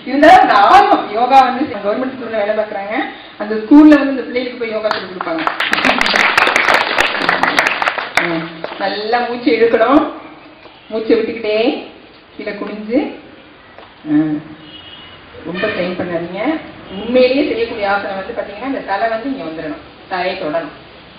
இருந்தாலும் அந்த ஆர்வம் யோகா வந்து கவர்மெண்ட் ஸ்கூல்ல வேலை பார்க்குறாங்க அந்த ஸ்கூல்ல வந்து இந்த பிள்ளைகளுக்கு போய் யோகா சொல்லி கொடுப்பாங்க ம். நல்லா மூச்சு இழுக்கணும் மூச்சை விட்டுக்கிட்டே கீழே குனிஞ்சு ம். ரொம்ப ட்ரெயின் பண்ணாதீங்க உண்மையிலேயே செய்யக்கூடிய ஆசனம் வந்து பாத்தீங்கன்னா இந்த தலை வந்து இங்க வந்துடணும் தலையை தொடணும்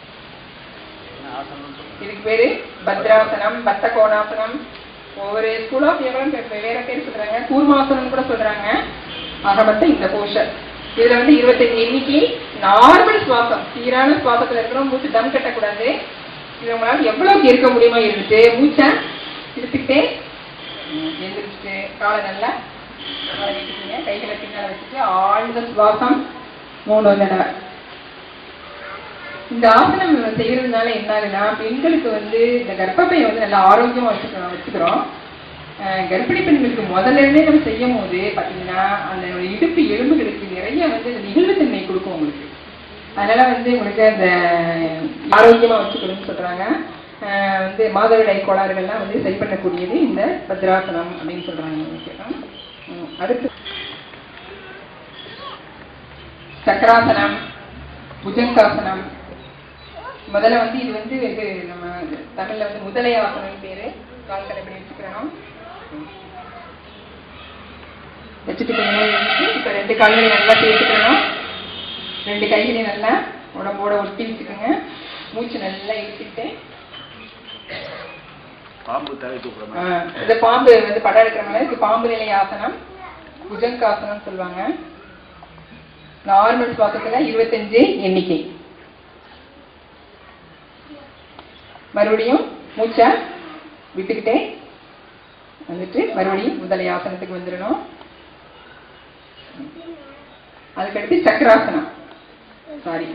இதுக்கு பேரு பத்ராசனம் பத்த கோணாசனம் ஒவ்வொரு ஸ்கூல் ஆஃப் யோகம் வேற பேர் சொல்றாங்க கூர்மாசனம் கூட சொல்றாங்க ஆக மொத்தம் இந்த போஷர் இதுல வந்து இருபத்தஞ்சு எண்ணிக்கை நார்மல் சுவாசம் சீரான சுவாசத்துல இருக்கணும் மூச்சு தம் கட்டக்கூடாது இது உங்களால எவ்வளவுக்கு இருக்க முடியுமோ இருந்துட்டு மூச்சை இழுத்துக்கிட்டே ம், எந்திரிச்சு காலை நல்லா மேல நீட்டிக்கங்க. கைகளை பின்னால வச்சுட்டு ஆழ்ந்த சுவாசம் மூணு தடவை இந்த ஆசனம் செய்யறதுனால என்ன ஆகுதுன்னா பெண்களுக்கு வந்து இந்த கர்ப்பப்பையை வந்து நல்லா ஆரோக்கியமா வச்சுக்கிறோம் வச்சுக்கிறோம் அஹ் கர்ப்பிணி பெண்களுக்கு முதல்ல இருந்தே நம்ம செய்யும் போது பாத்தீங்கன்னா அந்த இடுப்பு எலும்புகளுக்கு நிறைய வந்து இந்த நெகிழ்வுத்தன்மை கொடுக்கும் உங்களுக்கு அதனால வந்து உங்களுக்கு அந்த ஆரோக்கியமா வச்சுக்கணும்னு சொல்றாங்க அஹ் வந்து மாதவிடாய் கோளாறுகள்லாம் வந்து சரி பண்ணக்கூடியது இந்த பத்ராசனம் அப்படின்னு சொல்றாங்க உங்களுக்கு உம் அடுத்து சக்கராசனம் புஜங்காசனம் முதல்ல வந்து இது வந்து இது நம்ம தமிழ்ல வந்து முதலையாசனம் பேரு கால்களை எப்படி வச்சுக்கிறோம் வச்சுட்டு கொஞ்ச நேரம் இருந்து இப்ப ரெண்டு கால்களையும் நல்லா தேய்ச்சிக்கணும் ரெண்டு கைகளையும் நல்லா உடம்போட ஒட்டி வச்சுக்கோங்க மூச்சு நல்லா இழுத்துட்டு பாம்பு தலை தூக்குற மாதிரி ஆஹ் இந்த பாம்பு வந்து படம் எடுக்கிற மாதிரி இதுக்கு பாம்பு நிலை ஆசனம் புஜங்காசனம் சொல்லுவாங்க நார்மல் சுவாசத்துல இருபத்தஞ்சு எண்ணிக்கை மறுபடியும் மூச்சை விட்டுக்கிட்டே வந்துட்டு மறுபடியும் முதலை ஆசனத்துக்கு வந்துடணும் அதுக்கடுத்து சக்கராசனம் சாரி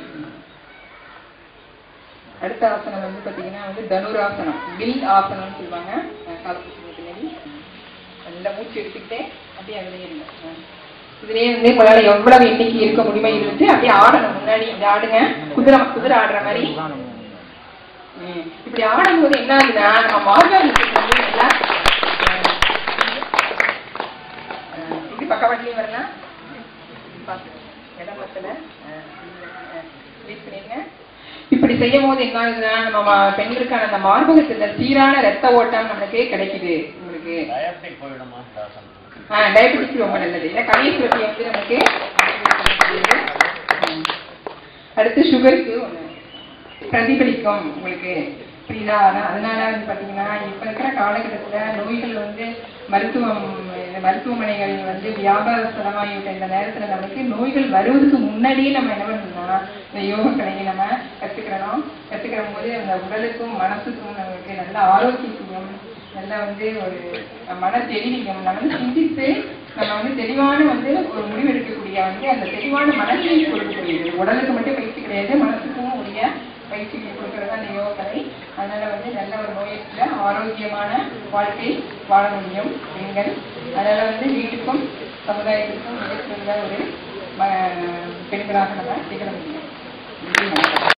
அடுத்த ஆசனம் வந்து பாத்தீங்கன்னா வந்து தனுராசனம் வில் ஆசனம்னு சொல்லுவாங்க அஹ் கால் குத்துக்கு பின்னாடி நல்லா மூச்சு எடுத்துக்கிட்டே அப்படியே அதுலயே இருங்க அஹ் இதுலயே வந்து உங்களால எவ்வளவு எண்ணிக்கை இருக்க முடியுமோ இருந்துட்டு அப்படியே ஆடணும் முன்னாடி அப்படி ஆடுங்க குதிரை குதிரை ஆடுற மாதிரி ம். இப்படி ஆடும்போது என்ன ஆகுதுன்னா நம்ம மார்காலிக்கு வந்து நல்லா அஹ், அஹ், இப்படி பக்கவாட்டிலையும் வரலாம் பார்த்து இடம் பத்தல அஹ், அஹ், release பண்ணிடுங்க. இப்படி செய்யும் போது என்ன ஆகுதுன்னா நம்ம ம- பெண்களுக்கான அந்த மார்பகத்துல சீரான ரத்த ஓட்டம் நம்மளுக்கு கிடைக்குது உங்களுக்கு டயபெட்டிக் போயிடுமா இந்த ஆசனம் ஆஹ் டயபெட்டிஸ் ரொம்ப நல்லது ஏன்னா கலை சுரப்பி வந்து நமக்கு ம். அடுத்து சுகருக்கு ஒண்ணு பிரதிபலிக்கும் உங்களுக்கு புரியுதா அதான் அதனால வந்து பாத்தீங்கன்னா இப்ப இருக்கிற காலகட்டத்துல நோய்கள் வந்து மருத்துவம் இந்த மருத்துவமனைகள் வந்து வியாபார ஸ்தலமாகிவிட்ட இந்த நேரத்துல நமக்கு நோய்கள் வருவதற்கு முன்னாடியே நம்ம என்ன பண்ணணும்னா இந்த யோக கலையை நம்ம கத்துக்கிறோம் கத்துக்கிற போது அந்த உடலுக்கும் மனசுக்கும் நமக்கு நல்ல ஆரோக்கியத்தையும் நல்லா வந்து ஒரு மன தெளிவையும் நம்ம வந்து சிந்தித்து நம்ம வந்து தெளிவான வந்து ஒரு முடிவு எடுக்கக்கூடிய வந்து அந்த தெளிவான மனநிலையை கொடுக்கக்கூடியது உடலுக்கு மட்டும் பயிற்சி கிடையாது மனசுக்கும் உரிய பயிற்சிகளை கொடுக்கறது அந்த யோகக்கலை அதனால வந்து நல்ல ஒரு நோயற்ற ஆரோக்கியமான வாழ்க்கை வாழ முடியும் பெண்கள் அதனால வந்து வீட்டுக்கும் சமுதாயத்திற்கும் மிகச்சிறந்த ஒரு ம- பெண்களாக நம்ம திகழ முடியும் நன்றி, வணக்கம்.